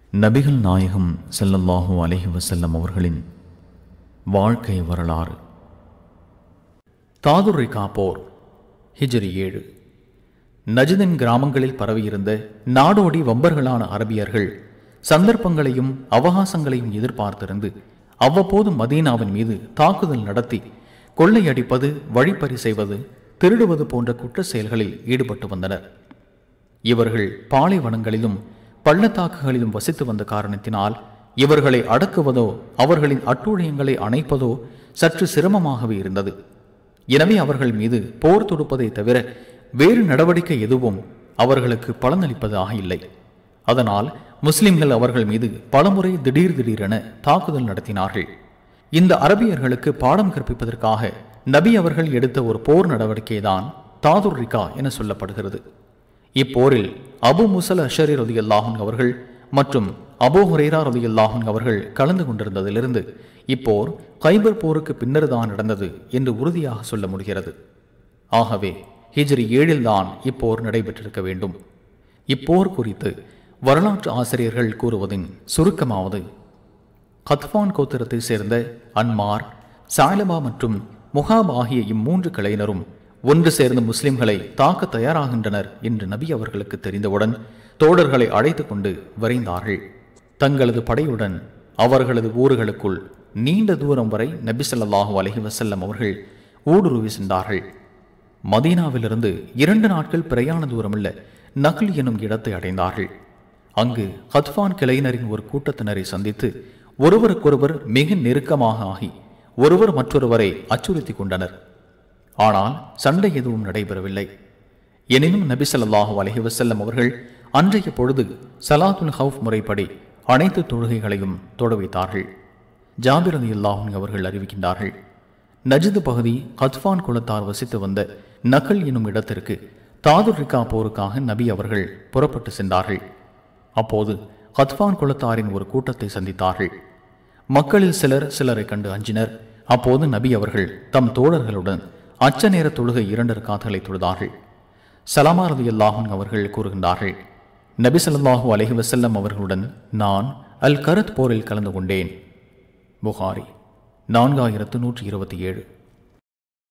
நபிகள் நாயகம் ஸல்லல்லாஹு அலைஹி வஸல்லம் அவர்களின் வாழ்க்கை வரலாறு தாதுரை காப்போர் ஹிஜ்ரி ஏழு நஜிதின் கிராமங்களில் பரவியிருந்த நாடோடி வம்பர்களான அரபியர்கள் சந்தர்ப்பங்களையும் அவகாசங்களையும் எதிர்பார்த்திருந்து அவ்வப்போது மதீனாவின் மீது தாக்குதல் நடத்தி கொள்ளையடிப்பது வழிப்பறி செய்வது திருடுவது போன்ற குற்ற செயல்களில் ஈடுபட்டு வந்தனர் இவர்கள் பாலைவனங்களிலும் பள்ளத்தாக்குகளிலும் வசித்து வந்த காரணத்தினால் இவர்களை அடக்குவதோ அவர்களின் அட்டூழியங்களை அணைப்பதோ சற்று சிரமமாகவே இருந்தது எனவே அவர்கள் மீது போர் தொடுப்பதை தவிர வேறு நடவடிக்கை எதுவும் அவர்களுக்கு பலனளிப்பதாக இல்லை அதனால் முஸ்லிம்கள் அவர்கள் மீது பலமுறை திடீர் திடீரென தாக்குதல் நடத்தினார்கள் இந்த அரபியர்களுக்கு பாடம் கற்பிப்பதற்காக நபி அவர்கள் எடுத்த ஒரு போர் நடவடிக்கைதான் தாதுர் ரிகா என சொல்லப்படுகிறது இப்போரில் அபு முசல் அஷரி ரதியல்லாஹுன் அவர்கள் மற்றும் அபு ஹுரேரா ரதியல்லாஹுன் அவர்கள் கலந்து கொண்டிருந்ததிலிருந்து இப்போர் கைபர் போருக்கு பின்னர் தான் நடந்தது என்று உறுதியாக சொல்ல முடிகிறது ஆகவே ஹிஜ்ரி ஏழில்தான் இப்போர் நடைபெற்றிருக்க வேண்டும் இப்போர் குறித்து வரலாற்று ஆசிரியர்கள் கூறுவதின் சுருக்கமாவது கத்வான் கோத்திரத்தை சேர்ந்த அன்மார் சாலபா மற்றும் முகாப் ஆகிய இம்மூன்று கிளையினரும் ஒன்று சேர்ந்த முஸ்லிம்களை தாக்க தயாராகின்றனர் என்று நபி அவர்களுக்கு தெரிந்தவுடன் தோழர்களை அழைத்து கொண்டு விரைந்தார்கள் தங்களது படையுடன் அவர்களது ஊர்களுக்குள் நீண்ட தூரம் வரை நபி ஸல்லல்லாஹு அலைஹி வஸல்லம் அவர்கள் ஊடுருவி சென்றார்கள் மதீனாவிலிருந்து இரண்டு நாட்கள் பிரயாண தூரமுள்ள நக்ல் எனும் இடத்தை அடைந்தார்கள் அங்கு ஹத்வான் கிளையினரின் ஒரு கூட்டத்தினரை சந்தித்து ஒருவருக்கொருவர் மிக நெருக்கமாக ஆகி ஒருவர் மற்றொருவரை அச்சுறுத்தி கொண்டனர் ஆனால் சண்டை எதுவும் நடைபெறவில்லை எனினும் நபி ஸல்லல்லாஹு அலைஹி வஸல்லம் அவர்கள் அன்றைய பொழுது சலாத்துல் ஹவுஃப் முறைப்படி அனைத்து தொழுகைகளையும் தொட வைத்தார்கள் ஜாபிர் ரலியல்லாஹு அவர்கள் அறிவிக்கின்றார்கள் நஜ்து பகுதி கத்வான் குலத்தார் வசித்து வந்த நகல் எனும் இடத்திற்கு தாதுர் ரிகா போருக்காக நபி அவர்கள் புறப்பட்டு சென்றார்கள் அப்போது கத்வான் குலத்தாரின் ஒரு கூட்டத்தை சந்தித்தார்கள் மக்களில் சிலர் சிலரை கண்டு அஞ்சினர் அப்போது நபி அவர்கள் தம் தோழர்களுடன் அச்ச நேர தொழுகை இரண்டு காத்தலை தொழுதார்கள் சலாமா ரலியல்லாஹு அவர்கள் கூறுகின்றார்கள் நபி ஸல்லல்லாஹு அலைஹி வஸல்லம் அவர்களுடன் நான் அல் கரத் போரில் கலந்து கொண்டேன் புகாரி நான்காயிரத்து நூற்றி இருபத்தி ஏழு